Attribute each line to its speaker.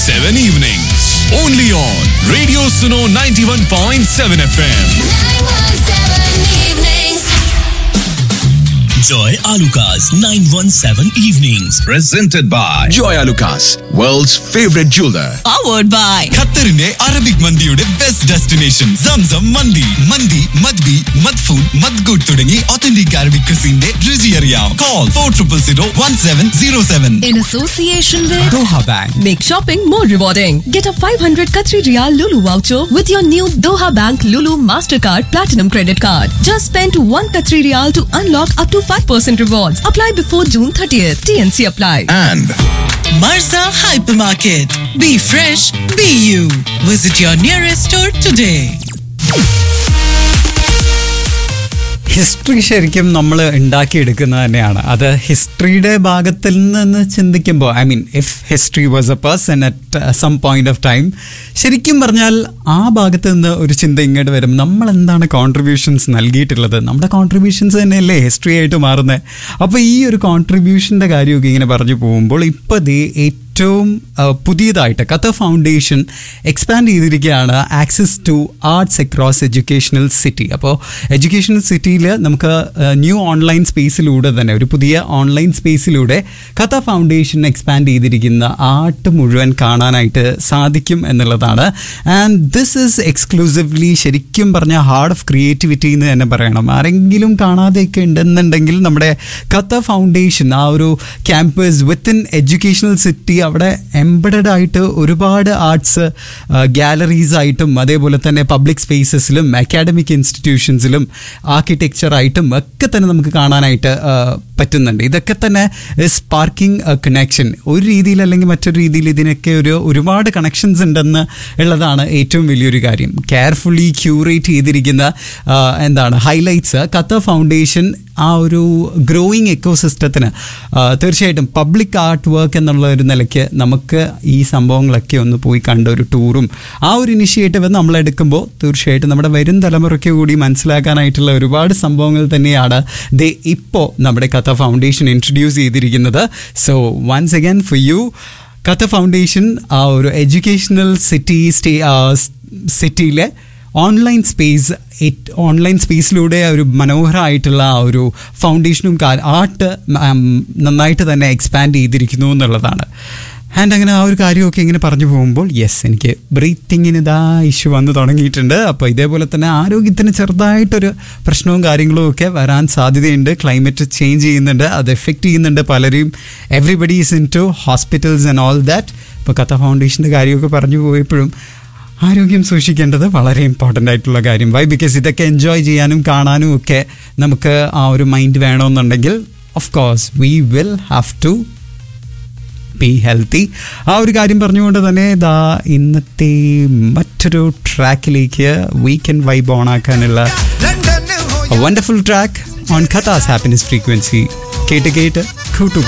Speaker 1: 7 evenings. Only on Radio Suno 91.7 FM.
Speaker 2: Joy Alucas 917 Evenings.
Speaker 1: Presented by Joy Lucas, world's favorite jeweler.
Speaker 3: powered by
Speaker 1: ഖത്തറിന്റെ Arabic മന്തിയുടെ best destination സംസം മന്തി മന്തി മദ്ബി മദ്ഫൂൺ മദ്ഗുഡ് തുടങ്ങി ഒത്തന്റിക് അറബിക് ക്രിസിന്റെ രുചി അറിയാം call four triple zero one seven zero seven
Speaker 3: in association with
Speaker 1: Doha Bank.
Speaker 3: Make shopping more rewarding. Get a 500 Qatari Riyal Lulu voucher with your new Doha Bank Lulu Mastercard Platinum Credit Card. Just spend 1 Qatari Riyal to unlock up to 5% rewards. Apply before June 30th. TNC apply.
Speaker 1: And
Speaker 4: Marza Hypermarket. Be fresh, be you. Visit your nearest store today.
Speaker 5: History ശരിക്കും നമ്മൾ ഉണ്ടാക്കിയെടുക്കുന്നത് തന്നെയാണ് അത് ഹിസ്റ്ററിയുടെ ഭാഗത്തിൽ നിന്ന് ചിന്തിക്കുമ്പോൾ I mean if history was a person at some point of time ശരിക്കും പറഞ്ഞാൽ ആ ഭാഗത്ത് നിന്ന് ഒരു ചിന്ത ഇങ്ങോട്ട് വരും നമ്മൾ എന്താണ് കോൺട്രിബ്യൂഷൻസ് നൽകിയിട്ടുള്ളത് നമ്മുടെ കോൺട്രിബ്യൂഷൻസ് തന്നെയല്ലേ ഹിസ്റ്ററി ആയിട്ട് മാറുന്നത് അപ്പോൾ ഈ ഒരു കോൺട്രിബ്യൂഷൻ്റെ കാര്യമൊക്കെ ഇങ്ങനെ പറഞ്ഞു പോകുമ്പോൾ ഇപ്പോൾ ദേ ഏറ്റവും ആ, പുതിയതായിട്ട് കഥ ഫൗണ്ടേഷൻ എക്സ്പാൻഡ് ചെയ്തിരിക്കുകയാണ് access to arts across educational city അപ്പോൾ എഡ്യൂക്കേഷണൽ സിറ്റിയിൽ നമുക്ക് ന്യൂ ഓൺലൈൻ സ്പേസിലൂടെ തന്നെ ഒരു പുതിയ ഓൺലൈൻ സ്പേസിലൂടെ കഥ ഫൗണ്ടേഷൻ എക്സ്പാൻഡ് ചെയ്തിരിക്കുന്ന ആർട്ട് മുഴുവൻ കാണാനായിട്ട് സാധിക്കും എന്നുള്ളതാണ് ആൻഡ് ദിസ് ഈസ് എക്സ്ക്ലൂസീവ്ലി ശരിക്കും പറഞ്ഞാൽ ഹാർഡ് ഓഫ് ക്രിയേറ്റിവിറ്റി എന്ന് തന്നെ പറയണം ആരെങ്കിലും കാണാതെയൊക്കെ ഉണ്ടെന്നുണ്ടെങ്കിൽ നമ്മുടെ കഥ ഫൗണ്ടേഷൻ ആ ഒരു ക്യാമ്പസ് വിത്തിൻ എഡ്യൂക്കേഷണൽ സിറ്റി അവിടെ എംബഡഡ് ആയിട്ട് ഒരുപാട് ആർട്സ് ഗാലറീസ് ആയിട്ടും അതേപോലെ തന്നെ പബ്ലിക് സ്പേസസിലും അക്കാഡമിക് ഇൻസ്റ്റിറ്റ്യൂഷൻസിലും ആർക്കിടെക്ചർ ആയിട്ടും ഒക്കെ തന്നെ നമുക്ക് കാണാനായിട്ട് ആ, പറ്റുന്നുണ്ട് ഇതൊക്കെ തന്നെ സ്പാർക്കിംഗ് കണക്ഷൻ ഒരു രീതിയിൽ അല്ലെങ്കിൽ മറ്റൊരു രീതിയിൽ ഇതിനൊക്കെ ഒരു ഒരുപാട് കണക്ഷൻസ് ഉണ്ടെന്ന് ഉള്ളതാണ് ഏറ്റവും വലിയൊരു കാര്യം കെയർഫുള്ളി ക്യൂറേറ്റ് ചെയ്തിരിക്കുന്ന ആ, എന്താണ് ഹൈലൈറ്റ്സ് കത്ത ഫൗണ്ടേഷൻ ആ ഒരു ഗ്രോയിങ് എക്കോസിസ്റ്റത്തിന് തീർച്ചയായിട്ടും പബ്ലിക് ആർട്ട് വർക്ക് എന്നുള്ള ഒരു നിലയ്ക്ക് നമുക്ക് ഈ സംഭവങ്ങളൊക്കെ ഒന്ന് പോയി കണ്ട ഒരു ടൂറും ആ ഒരു ഇനിഷ്യേറ്റീവ് നമ്മൾ എടുക്കുമ്പോൾ തീർച്ചയായിട്ടും നമ്മുടെ വരും തലമുറയ്ക്ക് കൂടി മനസ്സിലാക്കാനായിട്ടുള്ള ഒരുപാട് സംഭവങ്ങൾ തന്നെയാണ് ദേ ഇപ്പോൾ നമ്മുടെ കഥ ഫൗണ്ടേഷൻ ഇൻട്രൊഡ്യൂസ് ചെയ്തിരിക്കുന്നത് so once again for you Qatar foundation ആ ഒരു എഡ്യൂക്കേഷണൽ സിറ്റി സ്റ്റേ സിറ്റിയിലെ ഓൺലൈൻ സ്പേസ് ഓൺലൈൻ സ്പേസിലൂടെ ഒരു മനോഹരമായിട്ടുള്ള ആ ഒരു ഫൗണ്ടേഷനും ആർട്ട് നന്നായിട്ട് തന്നെ എക്സ്പാൻഡ് ചെയ്തിരിക്കുന്നു എന്നുള്ളതാണ് ആൻഡ് അങ്ങനെ ആ ഒരു കാര്യമൊക്കെ ഇങ്ങനെ പറഞ്ഞു പോകുമ്പോൾ യെസ് എനിക്ക് ബ്രീത്തിങ്ങിന് ഇതാ ഇഷ്യൂ വന്ന് തുടങ്ങിയിട്ടുണ്ട് അപ്പോൾ ഇതേപോലെ തന്നെ ആരോഗ്യത്തിന് ചെറുതായിട്ടൊരു പ്രശ്നവും കാര്യങ്ങളും ഒക്കെ വരാൻ സാധ്യതയുണ്ട് ക്ലൈമറ്റ് ചേഞ്ച് ചെയ്യുന്നുണ്ട് അത് എഫക്റ്റ് ചെയ്യുന്നുണ്ട് പലരെയും everybody is into hospitals and all that ഇപ്പോൾ കഥ ഫൗണ്ടേഷൻ്റെ കാര്യമൊക്കെ പറഞ്ഞു പോയപ്പോഴും ആരോഗ്യം സൂക്ഷിക്കേണ്ടത് വളരെ ഇമ്പോർട്ടൻ്റ് ആയിട്ടുള്ള കാര്യം വൈ ബിക്കോസ് ഇതൊക്കെ എൻജോയ് ചെയ്യാനും കാണാനും ഒക്കെ നമുക്ക് ആ ഒരു മൈൻഡ് വേണമെന്നുണ്ടെങ്കിൽ of course we will have to be healthy ആ ഒരു കാര്യം പറഞ്ഞുകൊണ്ട് തന്നെ ഇതാ ഇന്നത്തെ മറ്റൊരു ട്രാക്കിലേക്ക് വീക്കെൻഡ് വൈബ് ഓൺ ആക്കാനുള്ള wonderful track on Qatar's happiness frequency കേട്ട് കേട്ട് കൂട്ടു